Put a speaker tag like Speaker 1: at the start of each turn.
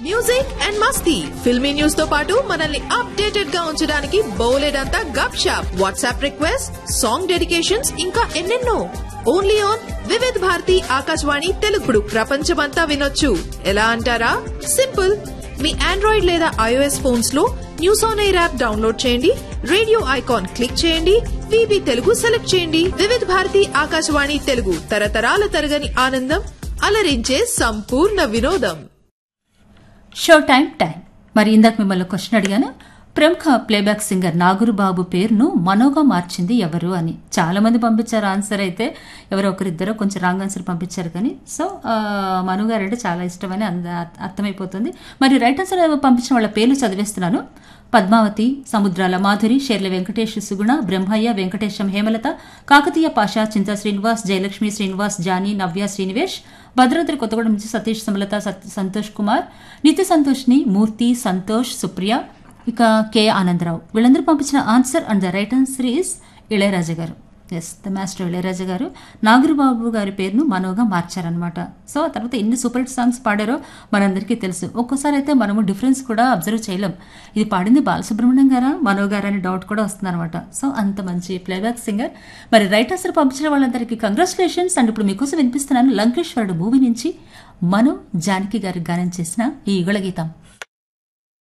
Speaker 1: music and మస్తీ filmy news తో పాటు మనల్ని అప్డేటెడ్ గా ఉంచడానికి బోలెడంతా గప్ షాప్ వాట్సాప్ రిక్వెస్ట్ సాంగ్ డెడికేషన్స్ ఇంకా ఎన్నెన్నో ఓన్లీ ఆన్ వివిధ్ భారతి ఆకాశవాణి తెలుగుడు ప్రపంచమంతా వినొచ్చు ఎలా అంటారా సింపుల్ మీ ఆండ్రాయిడ్ లేదా ఐఓఎస్ ఫోన్స్ లో news on air app download చేయండి రేడియో ఐకాన్ క్లిక్ చేయండి వివి తెలుగు సెలెక్ట్ చేయండి వివిధ్ భారతి ఆకాశవాణి తెలుగు తరతరాల తరగని ఆనందం అలరించే సంపూర్ణ వినోదం
Speaker 2: షో టైం టైం మరి ఇందాక మిమ్మల్ని క్వశ్చన్ అడిగాను ప్రముఖ ప్లేబ్యాక్ సింగర్ నాగురుబాబు పేరును మనోగా మార్చింది ఎవరు అని చాలా మంది పంపించారు ఆన్సర్ అయితే ఎవరో ఒకరిద్దరో కొంచెం రాంగ్ ఆన్సర్ పంపించారు కానీ సో ఆ, మను గారు అంటే చాలా ఇష్టమని అంద అర్థమైపోతుంది మరి రైట్ ఆన్సర్ పంపించిన వాళ్ళ పేర్లు చదివేస్తున్నాను పద్మావతి సముద్రాల మాధురి షెర్ల వెంకటేష్ సుగుణ బ్రహ్మయ్య వెంకటేశం హేమలత కాకతీయ పాషా చింతా శ్రీనివాస్ జయలక్ష్మి శ్రీనివాస్ జానీ నవ్య శ్రీనివేష్ భద్రాద్రి కొత్తగూడెం నుంచి సతీష్ సమలత సత్- సంతోష్ కుమార్ నిత్య సంతోష్ని మూర్తి సంతోష్ సుప్రియ ఇక కె ఆనందరావు వీళ్ళందరూ పంపించిన answer and the right answer is Ilaiyaraaja గారు ఎస్ ద మాస్టర్ ఇళయరాజా గారు నాగరుబాబు గారి పేరును మనోగా మార్చారనమాట సో ఆ తర్వాత ఎన్ని సూపర్ హిట్ సాంగ్స్ పాడారో మనందరికీ తెలుసు ఒక్కోసారి అయితే మనము డిఫరెన్స్ కూడా అబ్జర్వ్ చేయలేం ఇది పాడింది బాలసుబ్రహ్మణ్యం గారా మనో గారా అని డౌట్ కూడా వస్తుంది అనమాట సో అంత మంచి ప్లేబ్యాక్ సింగర్ మరి రైట్ ఆన్సర్ పంపించిన వాళ్ళందరికీ కంగ్రాచులేషన్స్ అండ్ ఇప్పుడు మీకోసం వినిపిస్తున్నాను లంకేశ్వరుడు మూవీ నుంచి మను జానకి గారి గానం చేసిన ఈ యుగళ గీతం